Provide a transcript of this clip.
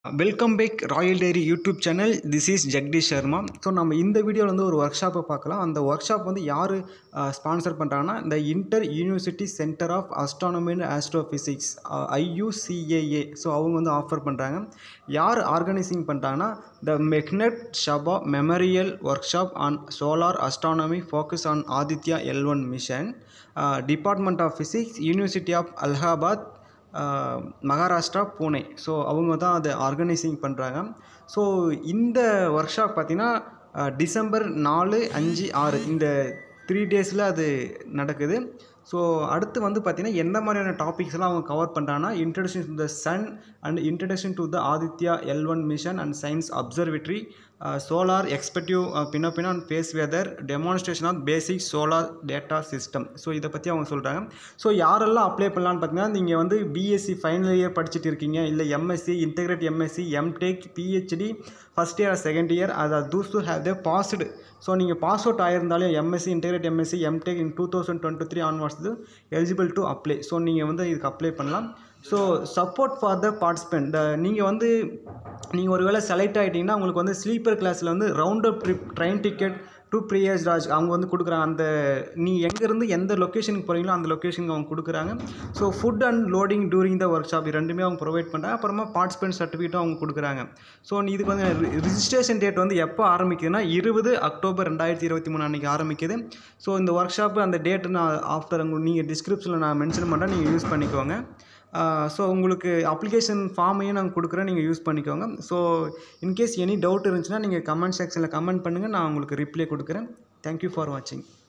welcome back royal diary YouTube channel this is Jagdish Sharma so நம்ம இந்த வீடியோவில் வந்து ஒரு ஒர்க் ஷாப்பை பார்க்கலாம் அந்த ஒர்க் ஷாப் வந்து யார் ஸ்பான்சர் பண்ணுறாங்கன்னா இந்த inter university centre of astronomy and astrophysics IUCAA so அவங்க வந்து ஆஃபர் பண்ணுறாங்க யார் ஆர்கனைசிங் பண்ணுறாங்கன்னா the Meghnad Saha memorial workshop on solar astronomy focus on Aditya L one mission department of physics university of Allahabad Maharashtra Pune so அவங்க தான் அதை ஆர்கனைசிங் பண்ணுறாங்க ஸோ இந்த ஒர்க் ஷாப் பார்த்திங்கன்னா டிசம்பர் நாலு அஞ்சு ஆறு இந்த த்ரீ டேஸில் அது நடக்குது ஸோ அடுத்து வந்து பார்த்திங்கன்னா எந்த மாதிரியான டாபிக்ஸ்லாம் அவங்க கவர் பண்ணுறாங்கன்னா introduction to the sun and introduction to the Aditya L one mission and science observatory solar perspective பின்ன பின்ன and space weather demonstration of basic solar data system so இதை பற்றி அவங்க சொல்கிறாங்க ஸோ யாரெல்லாம் அப்ளை பண்ணலான்னு பார்த்தீங்கன்னா நீங்கள் வந்து பிஎஸ்சி ஃபைனல் இயர் படிச்சுட்டு இருக்கீங்க இல்லை MSc integrate MSc MTech PhD first year second year அதை those to have they passed so நீங்கள் பாஸ் அவுட் ஆயிருந்தாலே MSc integrate MSc MTech in two thousand twenty three onwards eligible to apply so நீங்கள் வந்து இதுக்கு apply பண்ணலாம் so support for the participant நீங்கள் வந்து நீங்கள் ஒரு வேளை செலக்ட் ஆகிட்டிங்கன்னா உங்களுக்கு வந்து ஸ்லீப்பர் கிளாஸில் வந்து round up trip train ticket to Prayagraj அவங்க வந்து கொடுக்குறாங்க அந்த நீ எங்கேருந்து எந்த லொக்கேஷனுக்கு போகிறீங்களோ அந்த லொக்கேஷனுக்கு அவங்க கொடுக்குறாங்க so food and lodging during the workshop ரெண்டுமே அவங்க ப்ரொவைட் பண்ணுறாங்க அப்புறமா பார்ட்டிசிபென்ட் சர்டிஃபிகேட்டும் அவங்க கொடுக்குறாங்க ஸோ இதுக்கு வந்து ரிஜிஸ்ட்ரேஷன் டேட் வந்து எப்போ ஆரம்பிக்குதுன்னா இருபது அக்டோபர் ரெண்டாயிரத்தி இருபத்தி மூணு அன்றைக்கி ஆரம்பிக்குது ஸோ இந்த ஒர்க் ஷாப்பு அந்த டேட்டு நான் ஆஃப்டர் உங்களுக்கு நீங்கள் டிஸ்கிரிப்ஷனில் நான் மென்ஷன் பண்ணுறேன் நீங்கள் யூஸ் பண்ணிக்கோங்க ஸோ உங்களுக்கு அப்ளிகேஷன் ஃபார்மையும் நாங்கள் கொடுக்குறேன் நீங்கள் யூஸ் பண்ணிக்கோங்க ஸோ இன்கேஸ் எனி டவுட் இருந்துச்சுன்னா நீங்கள் கமெண்ட் செக்ஷனில் கமெண்ட் பண்ணுங்கள் நான் உங்களுக்கு ரிப்ளை கொடுக்குறேன் தேங்க்யூ ஃபார் வாட்சிங்